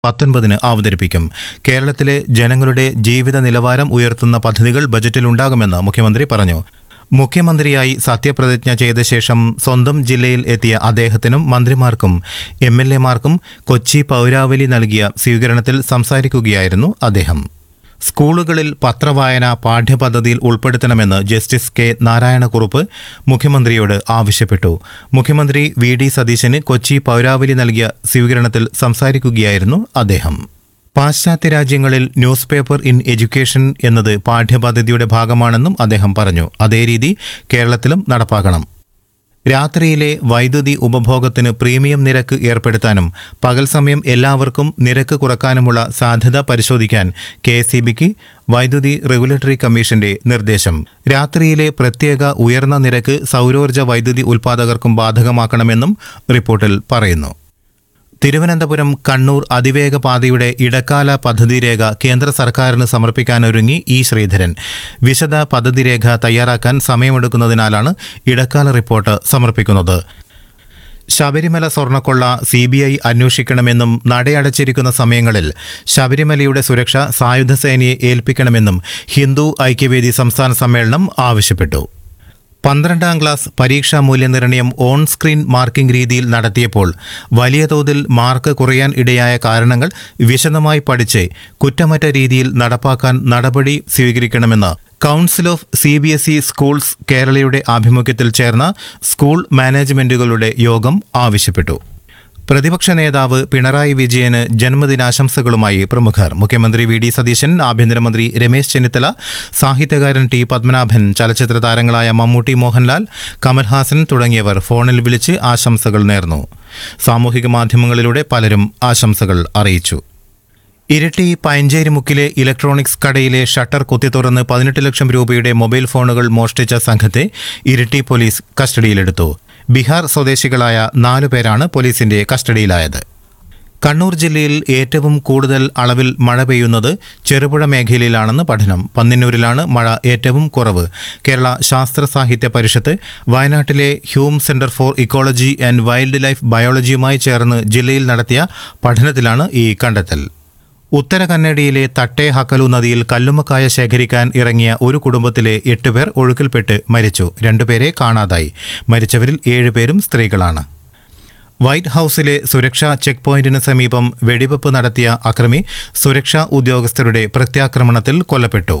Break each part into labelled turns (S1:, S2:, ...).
S1: പത്തൊൻപതിന് അവതരിപ്പിക്കും കേരളത്തിലെ ജനങ്ങളുടെ ജീവിത നിലവാരം ഉയർത്തുന്ന പദ്ധതികൾ ബജറ്റിലുണ്ടാകുമെന്ന് മുഖ്യമന്ത്രി പറഞ്ഞു മുഖ്യമന്ത്രിയായി സത്യപ്രതിജ്ഞ ചെയ്ത ശേഷം സ്വന്തം ജില്ലയിൽ എത്തിയ അദ്ദേഹത്തിനും മന്ത്രിമാർക്കും എം എൽ എമാർക്കും കൊച്ചി പൗരാവലി നൽകിയ സ്വീകരണത്തിൽ സംസാരിക്കുകയായിരുന്നു അദ്ദേഹം സ്കൂളുകളിൽ പത്രവായന പാഠ്യപദ്ധതിയിൽ ഉൾപ്പെടുത്തണമെന്ന് ജസ്റ്റിസ് കെ നാരായണക്കുറുപ്പ് മുഖ്യമന്ത്രിയോട് ആവശ്യപ്പെട്ടു മുഖ്യമന്ത്രി വി ഡി സതീശന് കൊച്ചി പൗരാവലി നൽകിയ സ്വീകരണത്തിൽ സംസാരിക്കുകയായിരുന്നു അദ്ദേഹം പാശ്ചാത്യ രാജ്യങ്ങളിൽ ന്യൂസ് പേപ്പർ ഇൻ എഡ്യൂക്കേഷൻ എന്നത് പാഠ്യപദ്ധതിയുടെ ഭാഗമാണെന്നും അദ്ദേഹം പറഞ്ഞു അതേ രീതി കേരളത്തിലും നടപ്പാക്കണം രാത്രിയിലെ വൈദ്യുതി ഉപഭോഗത്തിന് പ്രീമിയം നിരക്ക് ഏർപ്പെടുത്താനും പകൽ സമയം എല്ലാവർക്കും നിരക്ക് കുറക്കാനുമുള്ള സാധ്യത പരിശോധിക്കാൻ കെ എസ് വൈദ്യുതി റെഗുലേറ്ററി കമ്മീഷന്റെ നിർദ്ദേശം രാത്രിയിലെ പ്രത്യേക ഉയർന്ന നിരക്ക് സൗരോർജ്ജ വൈദ്യുതി ഉൽപ്പാദകർക്കും ബാധകമാക്കണമെന്നും റിപ്പോർട്ടിൽ പറയുന്നു തിരുവനന്തപുരം കണ്ണൂർ അതിവേഗ പാതയുടെ ഇടക്കാല പദ്ധതിരേഖ കേന്ദ്ര സർക്കാരിന് സമർപ്പിക്കാനൊരുങ്ങി ഇ ശ്രീധരൻ വിശദ പദ്ധതിരേഖ തയ്യാറാക്കാൻ സമയമെടുക്കുന്നതിനാലാണ് ഇടക്കാല റിപ്പോർട്ട് സമർപ്പിക്കുന്നത് ശബരിമല സ്വർണ്ണക്കൊള്ള സി ബി ഐ അന്വേഷിക്കണമെന്നും നടയടച്ചിരിക്കുന്ന സമയങ്ങളിൽ ശബരിമലയുടെ സുരക്ഷ സായുധ സേനയെ ഏൽപ്പിക്കണമെന്നും ഹിന്ദു ഐക്യവേദി സംസ്ഥാന സമ്മേളനം ആവശ്യപ്പെട്ടു പന്ത്രണ്ടാം ക്ലാസ് പരീക്ഷാ മൂല്യനിർണ്ണയം ഓൺ സ്ക്രീൻ മാർക്കിംഗ് രീതിയിൽ നടത്തിയപ്പോൾ വലിയ തോതിൽ മാർക്ക് കുറയാൻ ഇടയായ കാരണങ്ങൾ വിശദമായി പഠിച്ച് കുറ്റമറ്റ രീതിയിൽ നടപ്പാക്കാൻ നടപടി സ്വീകരിക്കണമെന്ന് council of C B S E schools കേരളയുടെ ആഭിമുഖ്യത്തിൽ ചേർന്ന സ്കൂൾ മാനേജ്മെന്റുകളുടെ യോഗം ആവശ്യപ്പെട്ടു പ്രതിപക്ഷ നേതാവ് പിണറായി വിജയന് ജന്മദിനാശംസകളുമായി പ്രമുഖർ മുഖ്യമന്ത്രി വി ഡി സതീശൻ ആഭ്യന്തരമന്ത്രി രമേശ് ചെന്നിത്തല സാഹിത്യകാരൻ ടി പത്മനാഭൻ ചലച്ചിത്ര താരങ്ങളായ മമ്മൂട്ടി മോഹൻലാൽ കമൽഹാസൻ തുടങ്ങിയവർ ഫോണിൽ വിളിച്ച് ആശംസകൾ നേർന്നു സാമൂഹിക മാധ്യമങ്ങളിലൂടെ പലരും ആശംസകൾ അറിയിച്ചു ഇരട്ടി പയഞ്ചേരിമുക്കിലെ ഇലക്ട്രോണിക്സ് കടയിലെ ഷട്ടർ കുത്തിത്തുറന്ന് പതിനെട്ട് ലക്ഷം രൂപയുടെ മൊബൈൽ ഫോണുകൾ മോഷ്ടിച്ച സംഘത്തെ ഇരട്ടി പോലീസ് കസ്റ്റഡിയിലെടുത്തു ബീഹാർ സ്വദേശികളായ നാലു പേരാണ് പോലീസിന്റെ കസ്റ്റഡിയിലായത് കണ്ണൂർ ജില്ലയിൽ ഏറ്റവും കൂടുതൽ അളവിൽ മഴ പെയ്യുന്നത് ചെറുപുഴ മേഖലയിലാണെന്ന് പഠനം പന്നിന്നൂരിലാണ് മഴ ഏറ്റവും കുറവ് കേരള ശാസ്ത്ര സാഹിത്യ പരിഷത്ത് വയനാട്ടിലെ Hume centre for ecology and wildlife ബയോളജിയുമായി ചേർന്ന് ജില്ലയിൽ നടത്തിയ പഠനത്തിലാണ് ഈ കണ്ടെത്തൽ ഉത്തര കന്നഡയിലെ തട്ടേ ഹക്കലു നദിയിൽ കല്ലുമ്മക്കായ ശേഖരിക്കാൻ ഇറങ്ങിയ ഒരു കുടുംബത്തിലെ എട്ടുപേർ ഒഴുക്കിൽപ്പെട്ട് മരിച്ചു രണ്ടുപേരെ കാണാതായി മരിച്ചവരിൽ ഏഴുപേരും സ്ത്രീകളാണ് വൈറ്റ് ഹൌസിലെ സുരക്ഷാ ചെക്ക് പോയിന്റിന് സമീപം വെടിവെപ്പ് നടത്തിയ അക്രമി സുരക്ഷാ ഉദ്യോഗസ്ഥരുടെ പ്രത്യാക്രമണത്തിൽ കൊല്ലപ്പെട്ടു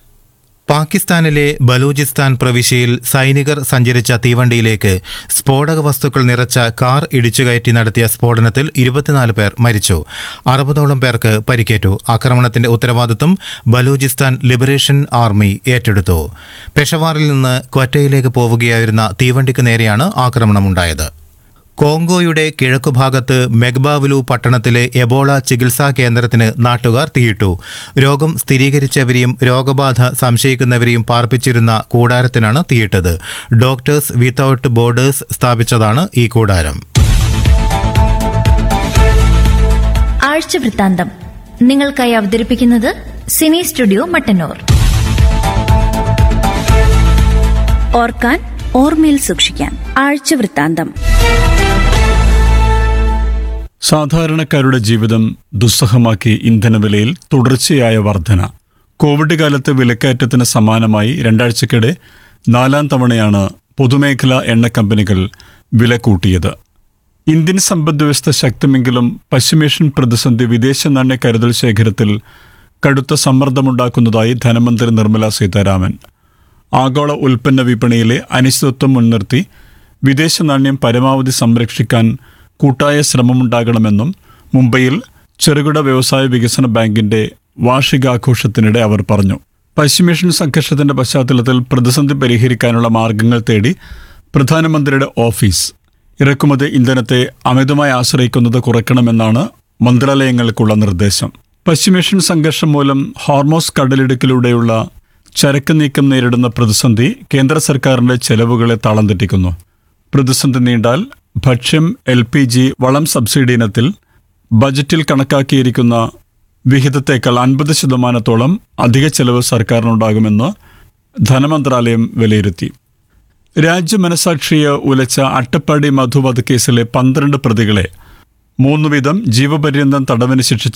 S1: പാകിസ്ഥാനിലെ ബലൂചിസ്ഥാൻ പ്രവിശ്യയിൽ സൈനികർ സഞ്ചരിച്ച തീവണ്ടിയിലേക്ക് സ്ഫോടക വസ്തുക്കൾ നിറച്ച കാർ ഇടിച്ചുകയറ്റി നടത്തിയ സ്ഫോടനത്തിൽ ഇരുപത്തിനാല് പേർ മരിച്ചു അറുപതോളം പേർക്ക് പരിക്കേറ്റു ആക്രമണത്തിന്റെ ഉത്തരവാദിത്വം ബലൂചിസ്ഥാൻ ലിബറേഷൻ ആർമി ഏറ്റെടുത്തു പെഷവാറിൽ നിന്ന് ക്വറ്റയിലേക്ക് പോവുകയായിരുന്ന തീവണ്ടിക്ക് നേരെയാണ് ആക്രമണമുണ്ടായത് കോങ്കോയുടെ കിഴക്കുഭാഗത്ത് മെഗ്ബാവലു പട്ടണത്തിലെ എബോള ചികിത്സാ കേന്ദ്രത്തിന് നാട്ടുകാർ തീയിട്ടു രോഗം സ്ഥിരീകരിച്ചവരെയും രോഗബാധ സംശയിക്കുന്നവരെയും പാർപ്പിച്ചിരുന്ന കൂടാരത്തിനാണ് തീയിട്ടത് ഡോക്ടേഴ്സ് വിത്തൌട്ട് ബോർഡേഴ്സ് സ്ഥാപിച്ചതാണ് ഈ കൂടാരം
S2: ആഴ്ച വൃത്താന്തം നിങ്ങൾക്കായി അവതരിപ്പിക്കുന്നത് സിനി സ്റ്റുഡിയോ മട്ടന്നൂർ ഓർക്കാൻ ഓർമ്മയിൽ സൂക്ഷിക്കാൻ ആഴ്ച വൃത്താന്തം
S3: സാധാരണക്കാരുടെ ജീവിതം ദുസ്സഹമാക്കി ഇന്ധനവിലയിൽ തുടർച്ചയായ വർധന കോവിഡ് കാലത്ത് വിലക്കയറ്റത്തിന് സമാനമായി രണ്ടാഴ്ചക്കിടെ നാലാം തവണയാണ് പൊതുമേഖലാ എണ്ണ കമ്പനികൾ വില കൂട്ടിയത് ഇന്ത്യൻ സമ്പദ്വ്യവസ്ഥ ശക്തമെങ്കിലും പശ്ചിമേഷ്യൻ പ്രതിസന്ധി വിദേശ നാണ്യ കരുതൽ ശേഖരത്തിൽ കടുത്ത സമ്മർദ്ദമുണ്ടാക്കുന്നതായി ധനമന്ത്രി നിർമ്മല സീതാരാമൻ ആഗോള ഉൽപ്പന്ന വിപണിയിലെ അനിശ്ചിതത്വം മുൻനിർത്തി വിദേശ നാണ്യം പരമാവധി സംരക്ഷിക്കാൻ കൂട്ടായ ശ്രമമുണ്ടാകണമെന്നും മുംബൈയിൽ ചെറുകിട വ്യവസായ വികസന ബാങ്കിന്റെ വാർഷികാഘോഷത്തിനിടെ അവർ പറഞ്ഞു പശ്ചിമേഷ്യൻ സംഘർഷത്തിന്റെ പശ്ചാത്തലത്തിൽ പ്രതിസന്ധി പരിഹരിക്കാനുള്ള മാർഗങ്ങൾ തേടി പ്രധാനമന്ത്രിയുടെ ഓഫീസ് ഇറക്കുമതി ഇന്ധനത്തെ അമിതമായി ആശ്രയിക്കുന്നത് കുറയ്ക്കണമെന്നാണ് മന്ത്രാലയങ്ങൾക്കുള്ള നിർദ്ദേശം പശ്ചിമേഷ്യൻ സംഘർഷം മൂലം ഹോർമോസ് കടലിടുക്കിലൂടെയുള്ള ചരക്ക് നീക്കം നേരിടുന്ന പ്രതിസന്ധി കേന്ദ്ര സർക്കാരിന്റെ ചെലവുകളെ താളം തെറ്റിക്കുന്നു പ്രതിസന്ധി നീണ്ടാൽ ഭക്ഷ്യം എൽ പി ജി വളം സബ്സിഡി ഇനത്തിൽ ബജറ്റിൽ കണക്കാക്കിയിരിക്കുന്ന വിഹിതത്തേക്കാൾ അൻപത് ശതമാനത്തോളം അധിക ചെലവ് സർക്കാരിനുണ്ടാകുമെന്ന് ധനമന്ത്രാലയം വിലയിരുത്തി രാജ്യമനസാക്ഷിയെ ഉലച്ച അട്ടപ്പാടി മധു വധക്കേസിലെ പന്ത്രണ്ട് പ്രതികളെ മൂന്ന് വീതം ജീവപര്യന്തം തടവിന് ശിക്ഷിച്ച